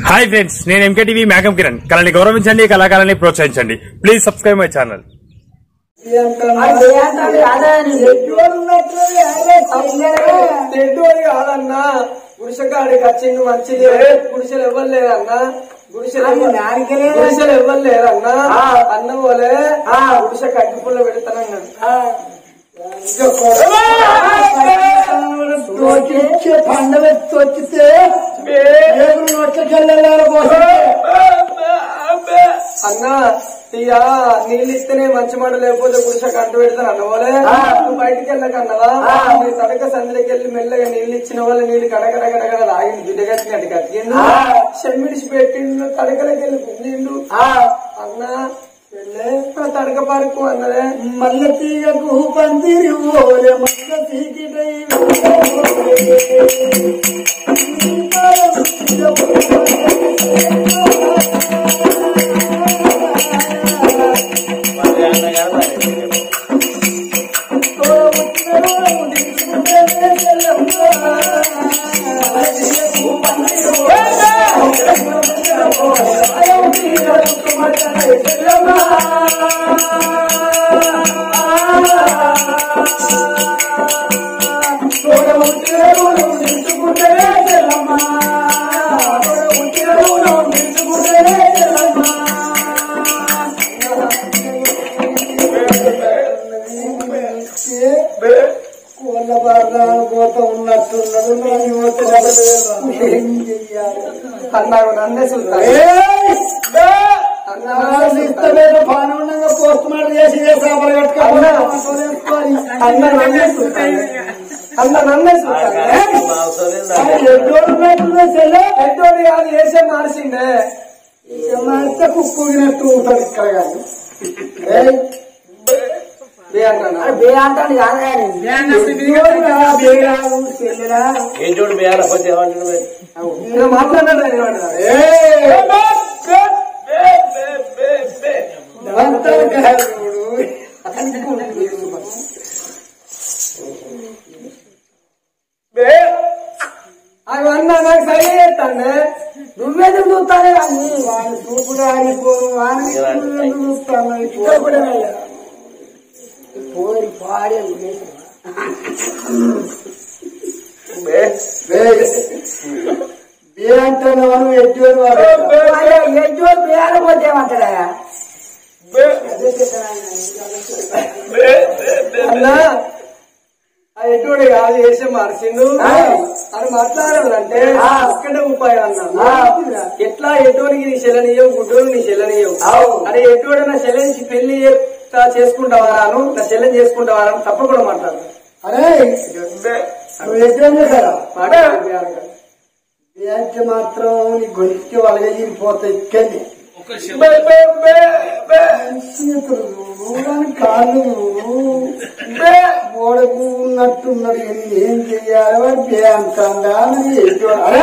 Hi friends నేను MKTV మేఘం కిరణ్ కళని గౌరవించండి కళాకారాన్ని ప్రోత్సహించండి ప్లీజ్ సబ్స్క్రైబ్ మై ఛానల్ తెడ్డోడి కాదన్నా గుడిసెకాడికి వచ్చింది మంచిది గుడిసెలు ఇవ్వరు లేదన్నా గుడిసెలు ఇవ్వ- గుడిసెలు ఇవ్వరు లేదన్నా అన్న పోలే గుడిసె కట్టి పుల్ల పెడతానన్నాడు పండగ తొక్కితే అన్నా ఇక నీళ్ళు ఇస్తేనే మంచి మాట లేకపోతే గుడిసె కంట పెడతాను అన్నవాలే నువ్వు బయటికి వెళ్ళకన్నవా నీ తడక సందులోకి వెళ్ళి మెల్లగా నీళ్ళు ఇచ్చిన వాళ్ళు నీళ్ళు కడగడ కడగడ లాగింది బిడ్డగట్టినట్టు కట్టిండు చెమ్మిడిసి పెట్టిండు తడకలకి వెళ్ళి కుమ్మిండు అన్నా వెళ్ళే నా తడక పార్కు అన్నదే మల్ల తీగకు పందిరి ఓలే మల్ల తీగిటై కోళ్ళ బాధాలు పోత ఉన్నట్టున్నాడు నేను పోతే ఏం చెయ్యాలి అన్నాడు నన్నే చూస్తా ఇష్టమైన పానంగా పోస్ట్ మార్టం చేసి ఏ చేపలు కట్టుకోవాలి అన్న నన్నే చూస్తాను అన్న నన్నే చూస్తాను పెద్దోడు కాదు వేసే మార్చిండే కుక్కుగినట్టు ఉంటుంది ఇక్కడ కానీ బే అంటానా ఏంటోడు బేయాలపోతే ఏమంటాడు మరి నేను మాట్లాడాను నేను ఏమంటున్నా? బే అవి అన్నా నాకు సరి చేస్తాను నువ్వేది చూస్తానే కానీ వాళ్ళు చూపుడు ఆగిపోరు వాని చూస్తాను ఇక్కడ కూడా పోరి పాడే బే అంటాను మనం ఎడ్డోరు ఎడ్డోరు బేరపోతే ఏమంటాడా అన్నా ఆ ఎటువంటి కాదు వేసే మార్చిండు అని మాట్లాడాలంటే అక్కడే ఉపాయం అన్నా ఎట్లా ఎటువంటి నీ చెల్లనియవు గుడ్డోడు నీ చెల్లనియవు అరే ఎటువంటి నా చెల్లెని పెళ్లి చేస్తా చేసుకుంటావా రాను నా చెల్లెని చేసుకుంటావా రాను తప్పకుండా మాట్లాడు అరే నువ్వు ఎడ్డోరు చేశారా మాట్లాడు అంటే మాత్రం నీ గొంతుకి వలగలిపోతాయి ఇక్కడి చేతులు ఊరని కాళ్ళు గోడకు ఉన్నట్టున్నాడు కానీ ఏం చెయ్యాలి వాడు బే అంటాడా మరి ఎడ్డోడు అరే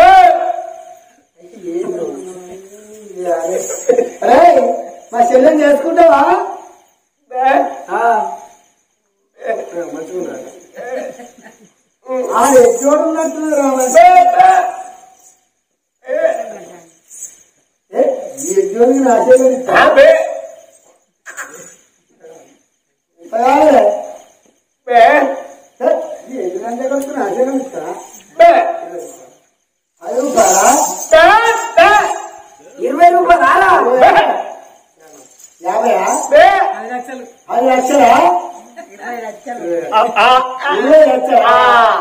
అరే మా చెల్లెని చేసుకుంటావా ఆ ఎడ్డోడు ఉన్నట్టున్నారు ఈ ఎడ్డోడికి నా చెల్లెని ఇస్తా. కాదే. ఏ, ఈ ఎడ్డోడంటే కొడుకు నా చెల్లెని ఇస్తా. అది రూపాయలా? ఇరవై రూపాయలు యాభైయా? అది లక్షలా ఇరవై లక్షలా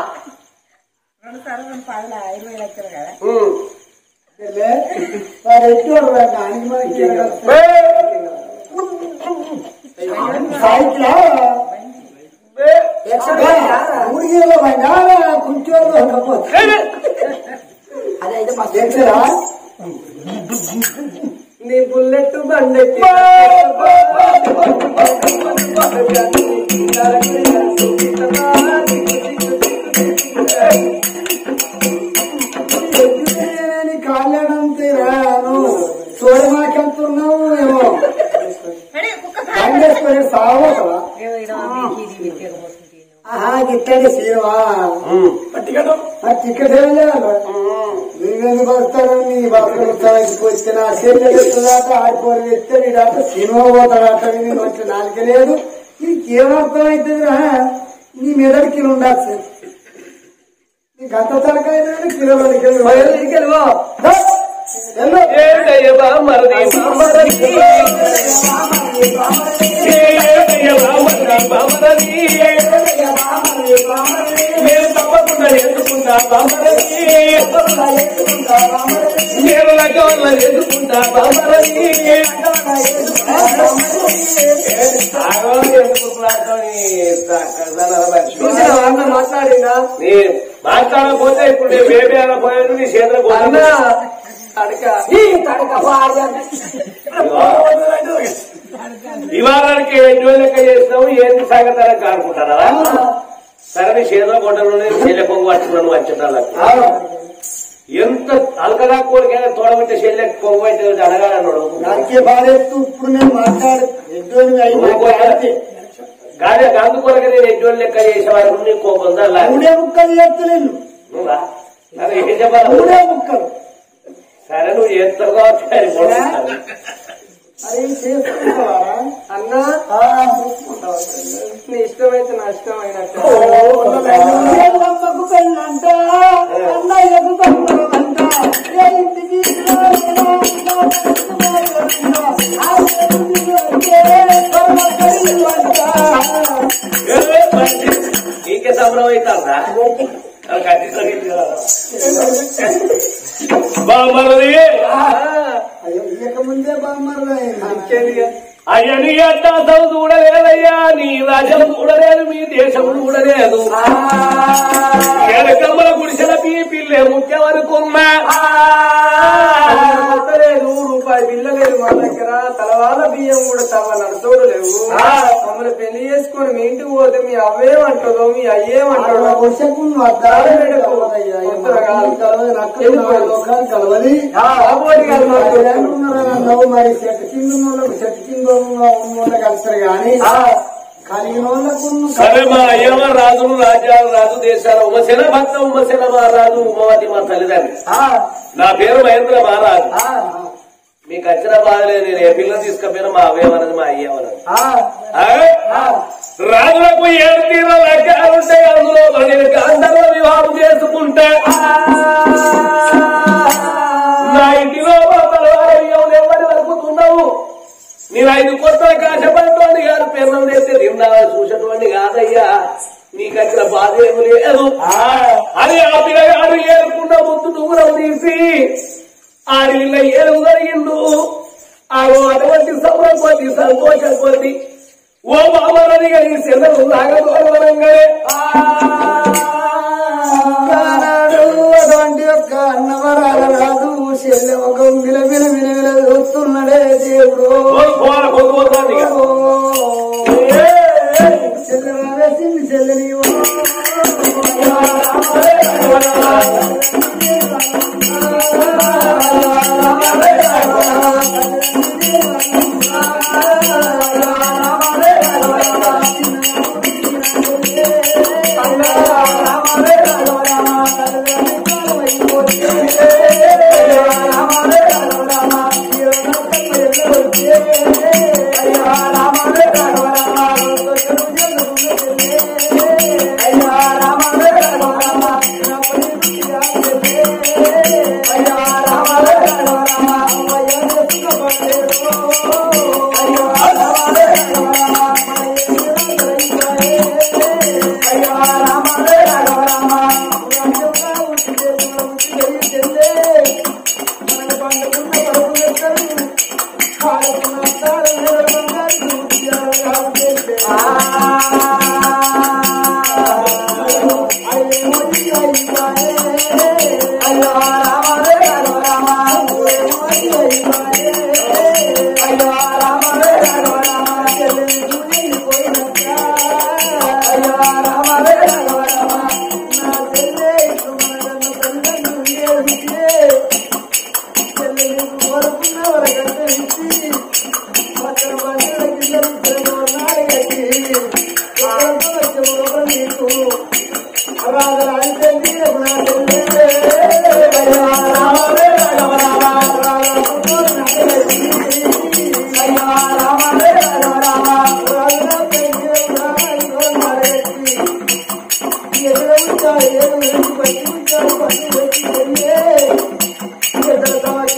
చెల్లె, వాడు ఎడ్డోడు వాడు దానికి మనకి ఏం కలుస్తుంది? సైట్లా ఊరికేలో బండా కుంటూరులో ఉండకపోతే అదైతే మా దగ్గర నీ బుల్లెట్ బండెక్కి ఎద్దులేని కాళ్ళడం తీరాను చూడమాకెళ్తున్నావు ఏమో బండేసుకొని సావో కదా ఆహా గిట్టండి సీరవా పట్టికడం మరి టికెట్ ఏం లేదు నువ్వు ఎందుకు వస్తాడు నీ బాబు వచ్చిన చెల్లెలుస్తుందట ఆడిపోయి ఎత్తే నీడాట సినిమా పోతాడట నేను వచ్చి నాలుక లేదు నీకేమర్థమవుతుందిరా నీ మెదడికి ఉండచ్చు నీ గంట తలకైనా కిలో బయలు ఇంకెళ్ళవా ఏడయ్య బామరది బామరది ఏడయ్య బామరది బామరది నేను తప్పకుండా ఎత్తుకుంటా బామరది నేను రకవల్ల ఎత్తుకుంటా బామరది చూసిన అన్న మాట్లాడినా నేను మాట్లాడకపోతే ఇప్పుడు నేను బేబీ అనపోయాను నీ చేతులు అన్న పోయాను అడక వివాహానికి ఎన్నో లెక్క చేసినావు ఏంటి సాగతారని కానుకుంటారా సరే నీ చేతిలో కొండలోనే చెల్లె పొంగు పట్టుకున్నాను వచ్చేటాలకు ఎంత అలకదా కోరికైనా తోడబెట్టే చెల్లె పొంగు పట్టి అడగాలన్నాడు నాకే బాధేస్తూ ఇప్పుడు నేను మాట్లాడు ఎద్దోని అయి మాట్లాడితే గాలి గాంధు కొరక నేను ఎన్నో లెక్క చేసే వరకు నీ కోపం దా మూడే ముక్కలు చేస్తలేను నువ్వా అదే ఏం చెప్పాలి మూడే ముక్కలు సరే నువ్వు చేస్తావు కావచ్చు అది కూడా. అది చేసుకుంటావా అన్న ఆ, నీ ఇష్టమైతే నా ఇష్టం అయినట్టు అమ్మకు పెళ్ళంట అన్నయ్యకు తమ్ముడంట ఏ ఇంటికి రాలేదా? నా తమ్ముడు రాలేదా? ఆ ఇంటికి వస్తే పరమ పెళ్ళంట. ఏ, మంచి. నీకే సంబరం అవుతారా బామరది అయ్యో ఇక ముందే బామ్మర్దయ్యింది. ఇంకేంటి అయ్య నీ అట్టాసం చూడలేదయ్యా నీ రాజ్యం చూడలేదు మీ దేశం చూడలేదు ఎనకమ్మల గుడిసెల పీ పిల్లే ముఖ్యం అనుకున్నా కొట్టలేదు రూపాయి బిల్ల లేదు మా దగ్గర తలవాల బియ్యం కూడా తవ నడుచోడు లేవు మమ్మల్ని పెళ్లి చేసుకొని మీ ఇంటికి పోతే మీ అవ్వేమంటుందో మీ అయ్యేమంటాడో అట్లా వర్షకుని వద్దాలు పెట్టుకోవద్దయ్యా. ఈ మనకి కలవదు, నక్కలు నా లోకాలు కలవది. కాబోటి కాదు మరి మాకు. ఏమన్నారా అన్నావు? మరి చెట్టు కింద ఉన్నోళ్ళకు చెట్టు కింద ఉన్న ఉన్నోళ్ళు కలుస్తారు కానీ కలిగిన వాళ్ళకు ఉన్న సరే మా అయ్యమ్మ రాజులు రాజ్యాలు రాజు దేశాలు ఉమశల భక్త ఉమశల మహారాజు ఉమవతి మా తల్లిదండ్రి నా పేరు మహేంద్ర మహారాజు మీకు వచ్చిన బాధలే నేను ఏ పిల్లలు తీసుకపోయినా మా అవ్వేమన్నది మా అయ్యేమన్నది ఆ? రాజులకు ఏడు తీర లగ్గాలుంటాయి అందులో నేను గాంధర్వ వివాహం చేసుకుంటే నా ఇంటిలో మా తలవారయ్యం ఎవరి వరకు ఉన్నావు నేను ఐదు కొత్త కాశపడేటువంటి కాదు పెన్నం తెస్తే తిన్నా చూసేటువంటి కాదయ్యా నీకు వచ్చిన బాధ ఏమి లేదు అని ఆ పిల్లగాడు ఏరుకున్న ముద్దు దూరం తీసి ఆ నీళ్ళ ఏరుగు జరిగిండు ఆ అటువంటి సమరం కొద్ది సంతోషం కొద్ది ఓ బాబరని గారి సెలవు నాగదోరవరంగానే ఆనాడు అటువంటి యొక్క అన్నవరాల రాజు చెల్లె ఒక విల విల విల విల చూస్తున్నాడే దేవుడు పోర పొద్దుపోతుంది ఇక. చెల్లె రావేసింది చెల్లెని రామ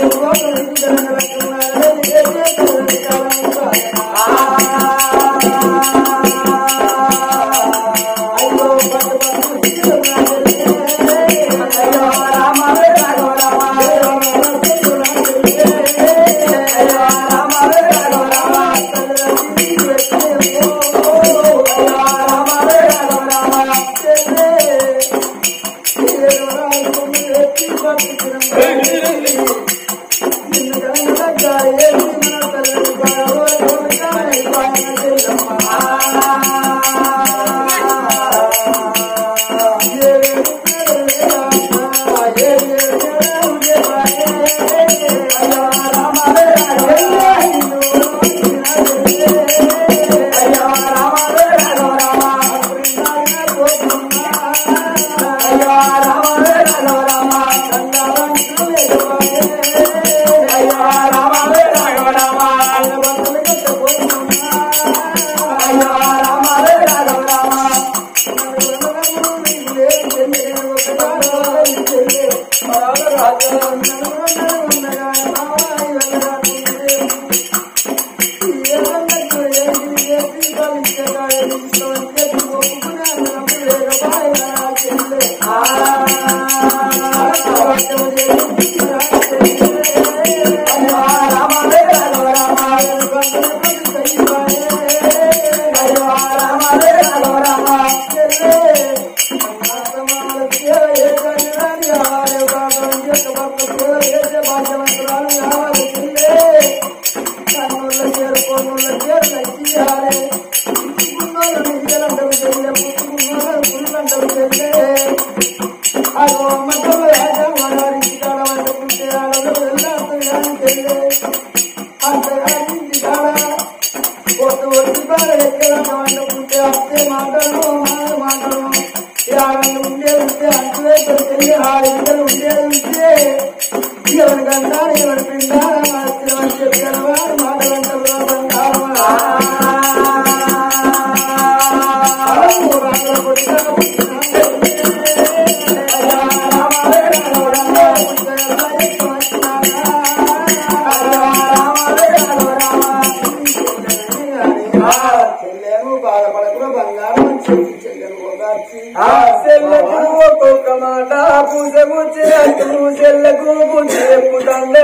చెల్లెను బాధపడకురా బంగారం అని చెప్పి చెల్లెను ఓదార్చి చెల్లకు ఒక్కొక్క మాట పూసగుచ్చి అటు చెల్లకు బుద్ధి చెప్పుతండే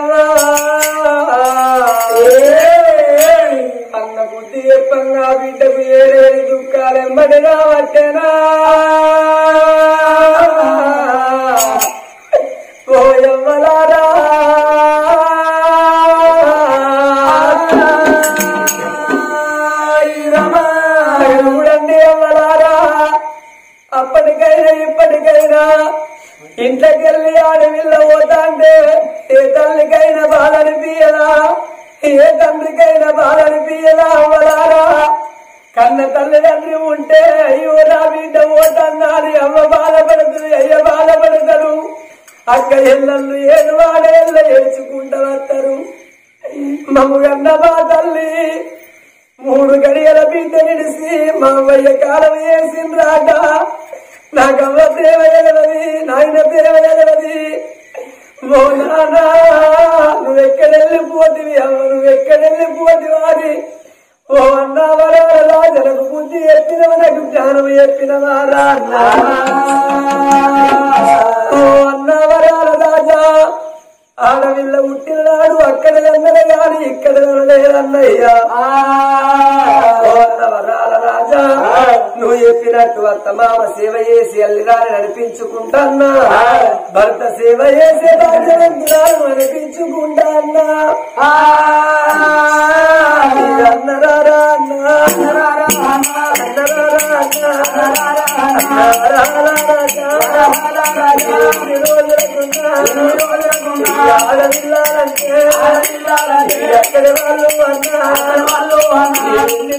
అన్న బుద్ధి చెప్పంగా బిడ్డకు ఏడేది దుఃఖాలు ఎంబడిగా పట్టేనా పోయమ్మలారా చూడండి అమ్మలారా అప్పటికైనా ఇప్పటికైనా ఇంట్లోకెళ్ళి ఆడవిల్ల పోతాంటే ఏ తల్లికైనా బాధ అనిపించదా ఏ తండ్రికైనా బాధ అనిపించదా అవ్వలారా కన్న తల్లిదండ్రి ఉంటే అయ్యో నా బిడ్డ పోతన్నాడు అమ్మ బాధపడుతుంది అయ్య బాధపడతాడు అక్క ఎల్లళ్ళు ఏడు వాడేళ్ళ ఏడ్చుకుంటూ వస్తారు మమ్మ మా తల్లి మూడు గడియల బిడ్డ నిడిసి మా అవ్వయ్య కాలం వేసిండ్రాట నాకవ్వ ప్రేమ ఎగలది నాయన ప్రేమ ఎగలది ఓ నానా నువ్వెక్కడెళ్ళిపోతివి అమ్మ నువ్వెక్కడెళ్ళిపోతివి అని ఓ అన్నావరా రాజలకు బుద్ధి చెప్పినవ నాకు జ్ఞానం చెప్పినవారా ఓ అన్నావరా రాజా ఆడవిల్ల పుట్టినాడు అక్కడ అందరూ గాని ఇక్కడ లేదన్నయ్యా ఓ అన్నవరాల రాజా నువ్వు చెప్పినట్టు అత్తమామ సేవ చేసి అల్లిరాని నడిపించుకుంటాన్నా భర్త సేవ చేసే భాగ్యవంతురాలు నడిపించుకుంటా అన్నా అన్నరారా అన్నా అన్నరారా అన్నా అన్నరారా అన్నా ఎక్కడి వాళ్ళు ఎన్ని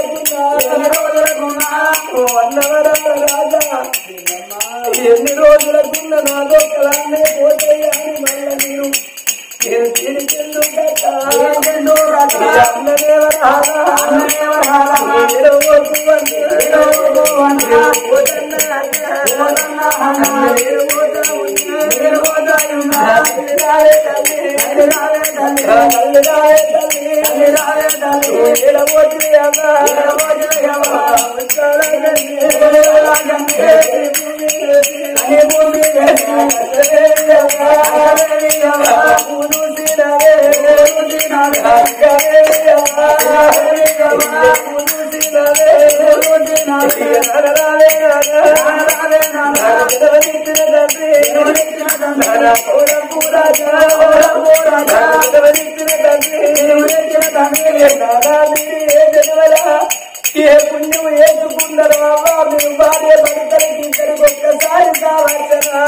రోజులకున్నా రాజా ఎన్ని రోజులకున్న నాదో కలాన్నే పోతాయి అని మళ్ళీ నేను నేను తిరిగి ఏ పుణ్యం వేసుకున్నారు బాబా మీరు భార్య భర్తలకి ఇద్దరికి ఒక్కసారి కావచ్చనా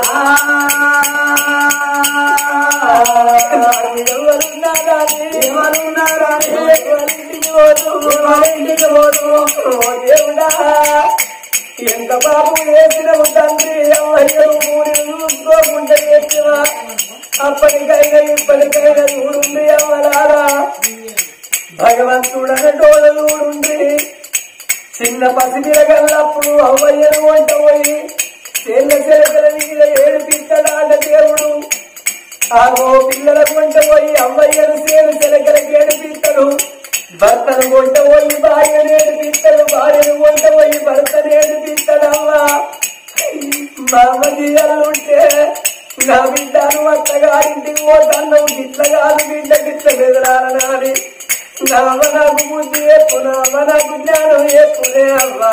ఎవరున్నారా ఎవరున్నారా ఎవరింటికి పోదు ఎవరింటికి పోదు ఓ దేవుడా ఎంత బాబు వేసినవు తండ్రి అమ్మయ్యను మూడు చూసుకోకుండా వేసివా అప్పటికైనా ఇప్పటికైనా చూడుంది అమ్మలారా భగవంతుడన డోలూడుండి చిన్న పసిపిరగల్లప్పుడు అవ్వయ్యను వంట పోయి చెల్ల చెలకల మీద ఏడిపిస్తాడాట దేవుడు ఆగో పిల్లల కొంట పోయి అమ్మయ్యను సేను చెలకలకి ఏడిపిస్తాడు భర్తను కొంట పోయి భార్యను ఏడిపిస్తాడు భార్యను కొంట పోయి భర్తను ఏడిపిస్తాడు అమ్మా మా అమ్మకి అల్లుంటే నా బిడ్డను అత్తగారింటికి పోతాను గిట్ల కాదు బిడ్డ గిట్ల బెదరాలని నామ నాకు బుద్ధి ఎప్పు నామ నాకు జ్ఞానం ఎప్పుడే అవ్వా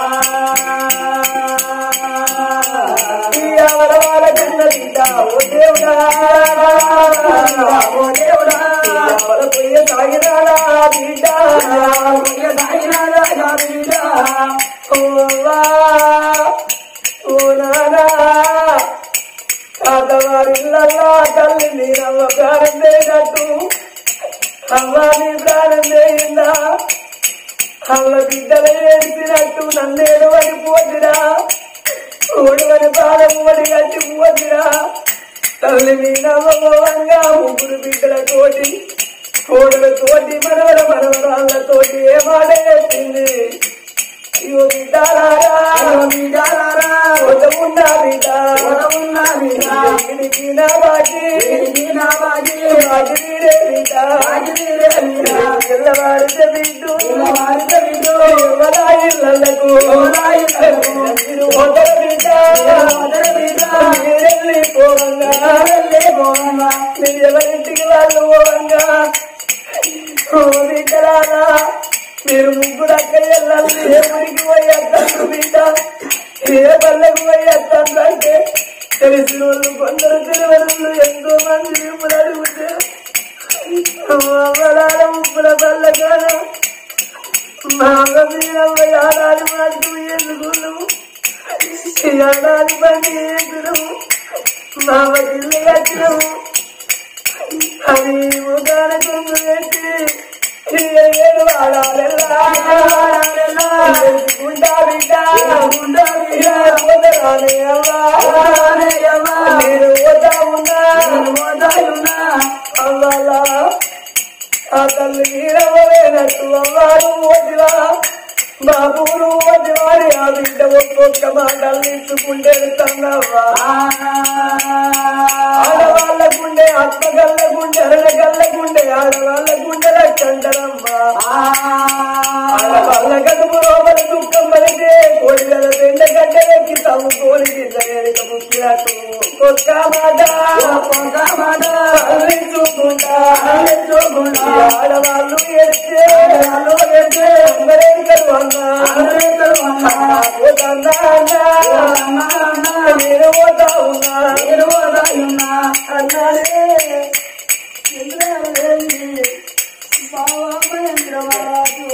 ఈ అవరవాల కన్న బిడ్డ ఓ దేవుడా ఓ దేవుడా ఈ అవల పొయ్య సాగినాడా బిడ్డ పొయ్య సాగినాడా నా బిడ్డ ఓ అవ్వా ఓ నానా తాతవారిల్లల్లా తల్లి నీరవ్వ ప్రాణం లేనట్టు అవ్వ నీ ప్రాణం లేయిందా అవ్వ బిడ్డలు ఏడిసినట్టు నన్నేడు వడి పోతురా ఓడివని ప్రాణం వడి కట్టి పోతురా తల్లి నీ నవ్వగా ముగ్గురు బిడ్డల తోటి కోడుల తోటి మనవల మనవరాళ్ళతోటి ఏ మాట చెప్పింది అయ్యో బిడ్డారారా బిడ్డారారా ఉన్నా బిడ్డ ఉన్నా బిడ్డ దీనికి నా బాజీ దీనికి నా బాజీ బాజీ రే బిడ్డ బాజీ రే బిడ్డ తెల్లవారితే బిడ్డు తెల్లవారితే బిడ్డు ఎవరాయిళ్ళకు ఎవరాయిళ్ళకు మీరు మొదల బిడ్డ మొదల బిడ్డ మీరెళ్ళి పోవంగా వెళ్ళి పోవంగా మీరు ఎవరింటికి వాళ్ళు పోవంగా ఓ బిడ్డలారా మీరు ముగ్గురు అక్కడ వెళ్ళాలి ఏ ఊరికి పోయి అత్తండ్రు బిడ్డ ఏ పల్లెకు పోయి అత్తండ్రు అంటే తెలిసిన వాళ్ళు కొందరు తెలియని ఎంతో మంది మిమ్మల్ని అడిగితే అమ్మలాల ముగ్గుల పల్లెకాడ మా అమ్మ మీరమ్మ ఏడాది మాటకు ఎందుకు ఏడాది బండి వేసినము మా ఇల్లు కట్టినము అది ముఖాన కొంగు పెట్టి ఏడు వాడాలెల్లా గుండా బిడ్డ గుండా బిడ్డ వదరాలే అవ్వా నేను వదా ఉన్నా వదా ఉన్నా అవ్వాలా ఆ తల్లి వీరవలేనట్టు అవ్వారు వదివా బాబురు వదివారి ఆ బిడ్డ ఒక్కొక్క మాటలు ఇచ్చుకుంటే తన్నవ్వా ఆడవాళ్ళ గుండె ఆత్మగల్ల గుండె అరగల్ల గుండె ఆడవాళ్ళ గుండె రక్కండరమ్మా ఆడవాళ్ళ కడుపు లోపల దుఃఖం పడితే కోడిగల పెండ గడ్డలెక్కి తమ్ము కోడి గిద్దలేక ముక్కినట్టు ఒక్క మాట ఒక్క మాట చూపుకుంటా చూపుకుంటా ఆడవాళ్ళు ఎడితే వాళ్ళు ఎడితే అందరేకలు అన్నా అందరేకలు అన్నా పోతన్నా అన్నా నేను పోతా ఉన్నా నేను పోతా ఉన్నా అన్నాడే చంద్రవేణి బావా మహేంద్రరాజు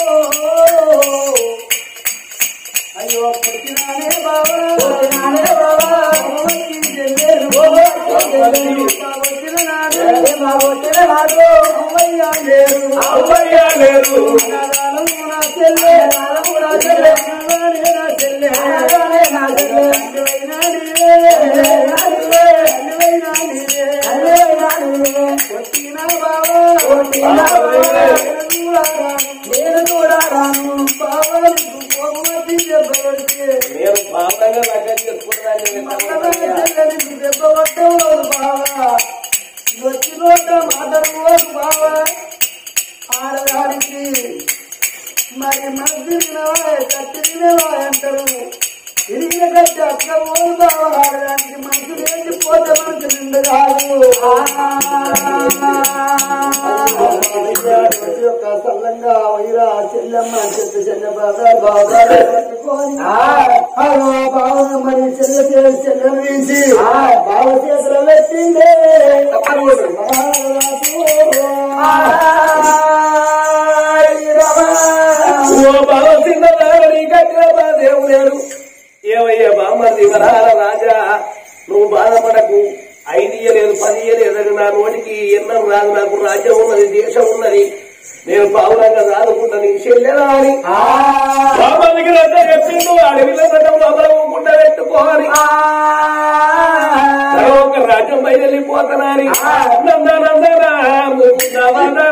అయ్యో పుట్టినానే బావా పుట్టినానే బావా చెల్లెలు వచ్చిన నాడు మా వచ్చిన నాడు అమ్మయ్య లేరు అమ్మయ్య లేరు నా చెల్లె నా చెల్లె నా చెల్లె నా చెల్లె వచ్చిన బావా వచ్చిన నేను కూడా రాను బావా నీకు బహుమతి చెప్పబడితే నేను బాగా దగ్గర చేసుకుంటున్నాను దెబ్బ పట్టేవాడు బావా వచ్చినోట మాట్లాడుకోదు బావా ఆడదానికి మరి మనసు కట్టి తినేవా అంటారు తిరిగిన కట్టి అట్లా పోదు బావా ఆడదానికి మనసు లేచి పోతే మనసు నిండు కాదు ప్రతి ఒక్క సల్లంగా వైరా చెల్లెమ్మ చెత్త చెల్ల బాగా బాగా పట్టుకొని బావను మరి చెల్ల చేసి చెల్లెలు తీసి బావ చేతులు పెట్టిండే ఓ బావ చిన్నదారు నీ కట్టిన బాధేవు లేరు ఏమయ్యా బామ్మది వరాల రాజా నువ్వు బాధపడకు ఐడియా లేదు పది లేదు నా నోటికి ఎన్నం రాదు నాకు రాజ్యం ఉన్నది దేశం ఉన్నది నేను పావులంగా రాదుకుంటా నీ చెల్లెలా అని బామ్మదికి రద్ద చెప్పిండు అడవిలో రథం లోపల ఊకుండా పెట్టుకోవాలి ఒక రాజ్యం పైన వెళ్ళిపోతానని నందనందనా ముకుందవదనా.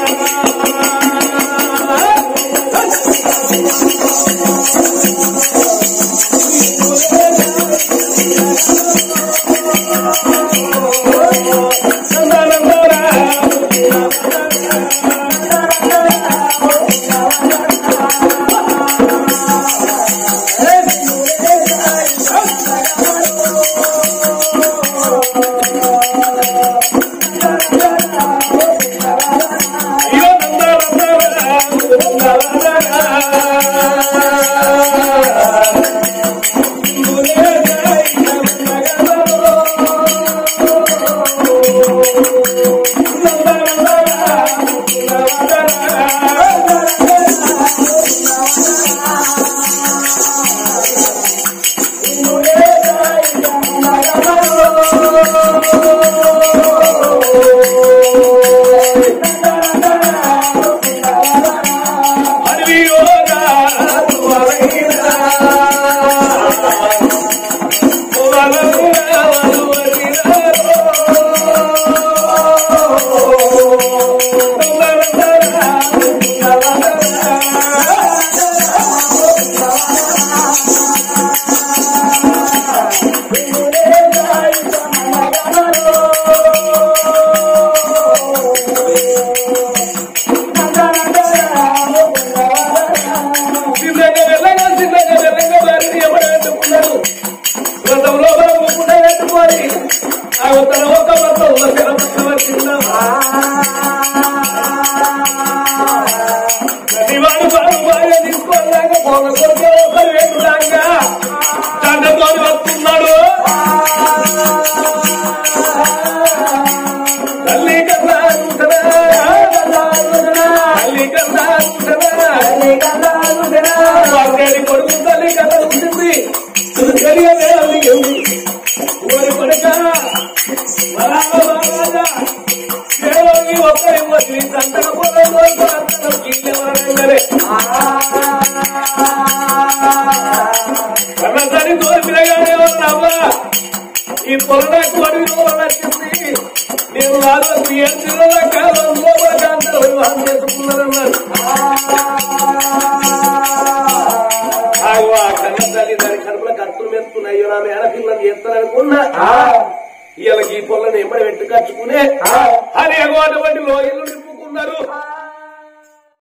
చిన్నగా వెళ్ళగా చిన్నగా వెళ్ళగా వారిని ఎవరెట్టుకున్నారు వ్రతంలో మనం ముక్కున పెట్టుకొని ఆ ఉత్తర ఒక మొత్తం ప్రతివాడు బాబు బాగా తీసుకోలేక పోగ కొడుకు ఒకరు పెట్టుదాకా దండతో వస్తున్నాడు తల్లి కన్నా తల్లి కన్నా వారి కొడుకు తల్లి కథ ఉంటుంది తెలియదే అందుకేంది ఓరి కొడుక కేవలం ఒక్కరి వచ్చి సంతక పొలంలో కీళ్ళెవరంగానే కన్నతని తోరిపినగానే ఉన్నావా ఈ పొలన కోడిలో నచ్చింది నేను నాలుగు తీర్చిన కాలం లోపల కాంతలు వివాహం చేసుకున్నారన్నారు ఆగు ఆ కన్నతల్లి దాని కడుపుల కత్తులు మెత్తున్నాయో నా మేడ పిల్లలు చేస్తారనుకున్నా వీళ్ళకి ఈ పొలని ఎమ్మడి పెట్టుకచ్చుకునే హరి అటువంటి లోయలు నింపుకున్నారు